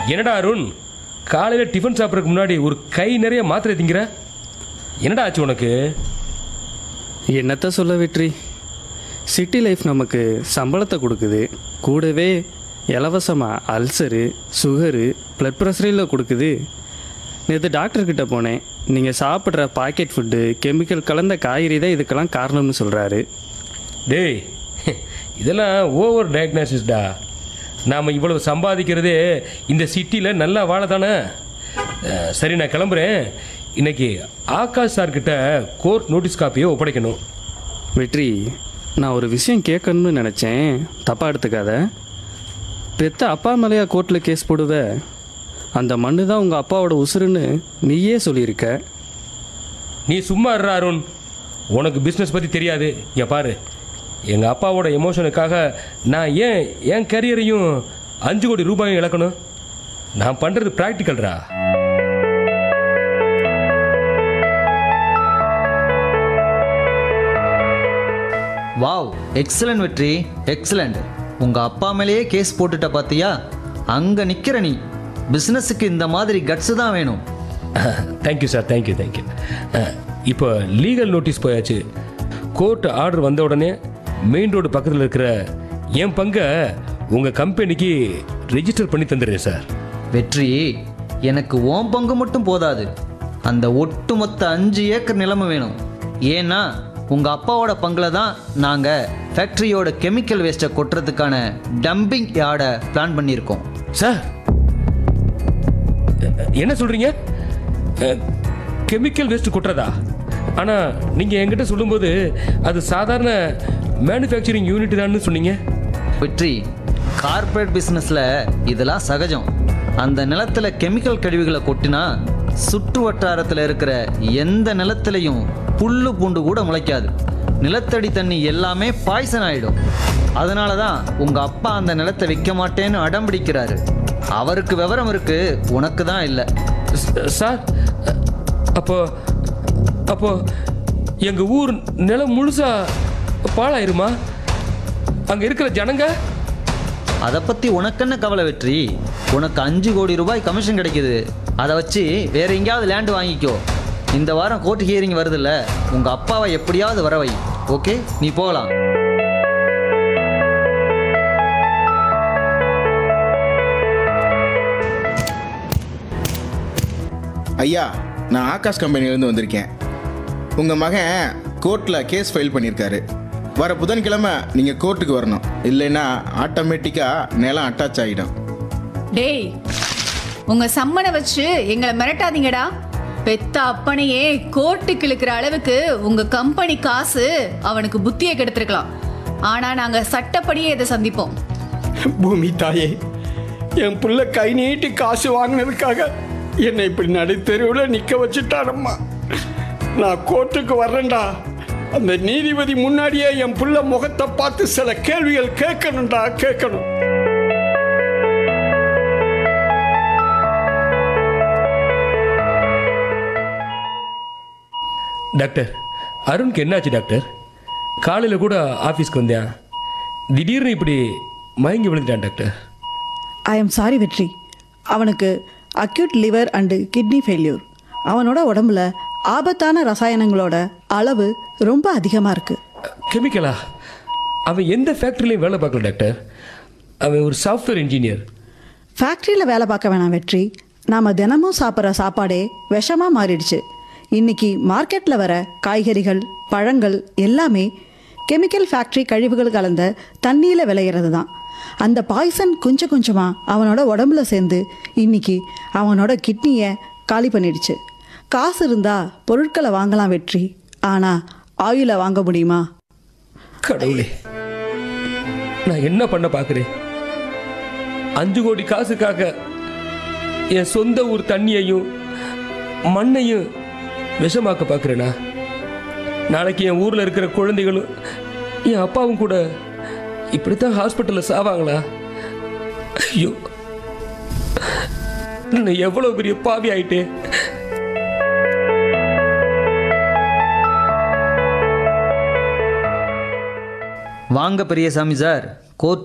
என்னடா அருண் காலையில் டிஃபன் சாப்பிட்றதுக்கு முன்னாடி ஒரு கை நிறைய மாத்திரை திங்கிற என்னடா ஆச்சு உனக்கு என்னத்த சொல்ல வெற்றி சிட்டி லைஃப் நமக்கு சம்பளத்தை கொடுக்குது கூடவே இலவசமாக அல்சரு சுகரு ப்ளட் ப்ரெஷரில் கொடுக்குது நேற்று டாக்டர்கிட்ட போனேன் நீங்கள் சாப்பிட்ற பாக்கெட் ஃபுட்டு கெமிக்கல் கலந்த காய்கறி தான் இதுக்கெல்லாம் காரணம்னு சொல்கிறாரு டேய் இதெல்லாம் ஓவர் டயக்னாசிஸ்டா நாம் இவ்வளவு சம்பாதிக்கிறதே இந்த சிட்டியில் நல்லா வாழ தானே அஹ், சரி நான் கிளம்புறேன் இன்னைக்கு ஆகாஷ் சார்கிட்ட கோர்ட் நோட்டீஸ் காப்பியை ஒப்படைக்கணும் வெற்றி நான் ஒரு விஷயம் கேட்கணும்னு நினச்சேன் தப்பாக எடுத்துக்காத பெத்த அப்பா மேலேயா கோர்ட்டில் கேஸ் போடுவ அந்த மண்ணு தான் உங்கள் அப்பாவோட உசுருன்னு நீயே சொல்லியிருக்க நீ சும்மா இருடா அருண் உனக்கு பிஸ்னஸ் பற்றி தெரியாது இங்க பாரு எங்கள் அப்பாவோட எமோஷனுக்காக நான் ஏன் என் கரியரையும் அஞ்சு கோடி ரூபாயும் இழக்கணும் நான் பண்ணுறது ப்ராக்டிக்கல்ரா வாவ் எக்ஸலண்ட் வெற்றி எக்ஸலண்ட் உங்கள் அப்பா மேலேயே கேஸ் போட்டுட்ட பார்த்தியா அங்கே நிற்கிற நீ பிஸ்னஸுக்கு இந்த மாதிரி கட்ஸு தான் வேணும் தேங்க்யூ சார் தேங்க்யூ தேங்க்யூ இப்போ லீகல் நோட்டீஸ் போயாச்சு கோர்ட் ஆர்டர் வந்த உடனே மெயின் ரோடு பக்கத்தில் இருக்கிற என் பங்கை உங்கள் கம்பெனிக்கு ரெஜிஸ்டர் பண்ணி தந்துடுறேன் சார் வெற்றி எனக்கு ஓம் பங்கு மட்டும் போதாது அந்த ஒட்டுமொத்த அஞ்சு ஏக்கர் நிலமை வேணும் ஏன்னா உங்கள் அப்பாவோட பங்கில் தான் நாங்கள் ஃபேக்ட்ரியோட கெமிக்கல் வேஸ்ட்டை கொட்டுறதுக்கான டம்பிங் யார்டை பிளான் பண்ணியிருக்கோம் சார் அஹ், என்ன சொல்கிறீங்க கெமிக்கல் வேஸ்ட் கொட்டுறதா ஆனால் நீங்கள் என்கிட்ட சொல்லும்போது அது சாதாரண மேனுஃபேக்சரிங் யூனிட் தான்னு சொன்னீங்க வெற்றி கார்ப்பரேட் பிஸ்னஸில் இதெல்லாம் சகஜம் அந்த நிலத்தில் கெமிக்கல் கழிவுகளை கொட்டினா சுற்று வட்டாரத்தில் இருக்கிற எந்த நிலத்திலையும் புல்லு பூண்டு கூட முளைக்காது நிலத்தடி தண்ணி எல்லாமே பாய்சன் ஆயிடும் அதனால தான் உங்கள் அப்பா அந்த நிலத்தை விற்க மாட்டேன்னு அடம் பிடிக்கிறாரு அவருக்கு விவரம் இருக்கு உனக்கு தான் இல்லை ச- சார் அஹ், அப்போ அப்போ எங்கள் ஊர் நிலம் முழுசா பாழாயிருமா அங்கே இருக்கிற ஜனங்க அதை பற்றி உனக்கு என்ன கவலை வெற்றி உனக்கு அஞ்சு கோடி ரூபாய் கமிஷன் கிடைக்குது அதை வச்சு வேற எங்கேயாவது லேண்ட் வாங்கிக்கோ இந்த வாரம் கோர்ட் ஹியரிங் வருதுல்ல உங்கள் அப்பாவை எப்படியாவது வர வை ஓகே நீ போகலாம் ஐயா நான் ஆகாஷ் கம்பெனிலேருந்து வந்திருக்கேன் உங்கள் மகன் கோர்ட்டில் கேஸ் ஃபைல் பண்ணியிருக்காரு வர புதன்கிழமை நீங்கள் கோர்ட்டுக்கு வரணும் இல்லைன்னா ஆட்டோமேட்டிக்காக நிலம் அட்டாச் ஆகிடும் டேய் உங்க சம்மனை வச்சு எங்களை மிரட்டாதீங்கடா பெத்த அப்பனையே கோர்ட்டுக்கு இழுக்கிற அளவுக்கு உங்க கம்பெனி காசு அவனுக்கு புத்தியை கெடுத்திருக்கலாம் ஆனா நாங்க சட்டப்படியே இதை சந்திப்போம் பூமி தாயே என் புள்ள கை நீட்டி காசு வாங்கினதுக்காக என்னை இப்படி நடுத்தெருவில் நிற்க வச்சுட்டாரம்மா நான் கோர்ட்டுக்கு வர்றேன்டா அந்த நீதிபதி முன்னாடியே என் புள்ள முகத்தை பார்த்து சில கேள்விகள் கேட்கணும்டா கேட்கணும் டாக்டர் அருணுக்கு என்னாச்சு டாக்டர் காலையில் கூட ஆஃபீஸ்க்கு வந்தேன் திடீர்னு இப்படி மயங்கி விழுந்துட்டான் doctor I am sorry Vetri அவனுக்கு acute liver and kidney failure அவனோட உடம்புல ஆபத்தான ரசாயனங்களோட அளவு ரொம்ப அதிகமாக இருக்குது கெமிக்கலா அவன் எந்த ஃபேக்ட்ரிலையும் வேலை பார்க்கல டாக்டர் அவன் ஒரு சாஃப்ட்வேர் இன்ஜினியர் ஃபேக்ட்ரியில் வேலை பார்க்க வேணாம் வெற்றி நாம் தினமும் சாப்பிட்ற சாப்பாடே விஷமாக மாறிடுச்சு இன்னைக்கு மார்க்கெட்டில் வர காய்கறிகள் பழங்கள் எல்லாமே கெமிக்கல் ஃபேக்ட்ரி கழிவுகள் கலந்த தண்ணியில் விளையிறது தான் அந்த பாய்சன் கொஞ்சம் கொஞ்சமாக அவனோட உடம்புல சேர்ந்து இன்னைக்கு அவனோட கிட்னியை காலி பண்ணிடுச்சு காசு இருந்தால் பொருட்களை வாங்கலாம் வெற்றி ஆனால் ஆயுளை வாங்க முடியுமா கடவுளே நான் என்ன பண்ண பார்க்குறேன் அஞ்சு கோடி காசுக்காக என் சொந்த ஊர் தண்ணியையும் மண்ணையும் விஷமாக்க பார்க்குறேனா நாளைக்கு என் ஊரில் இருக்கிற குழந்தைகளும் என் அப்பாவும் கூட இப்படித்தான் ஹாஸ்பிட்டலில் சாவாங்களா ஐயோ நான் எவ்வளோ பெரிய பாவி ஆயிட்டேன் வாங்க பெரியசாமி சார் கோர்ட்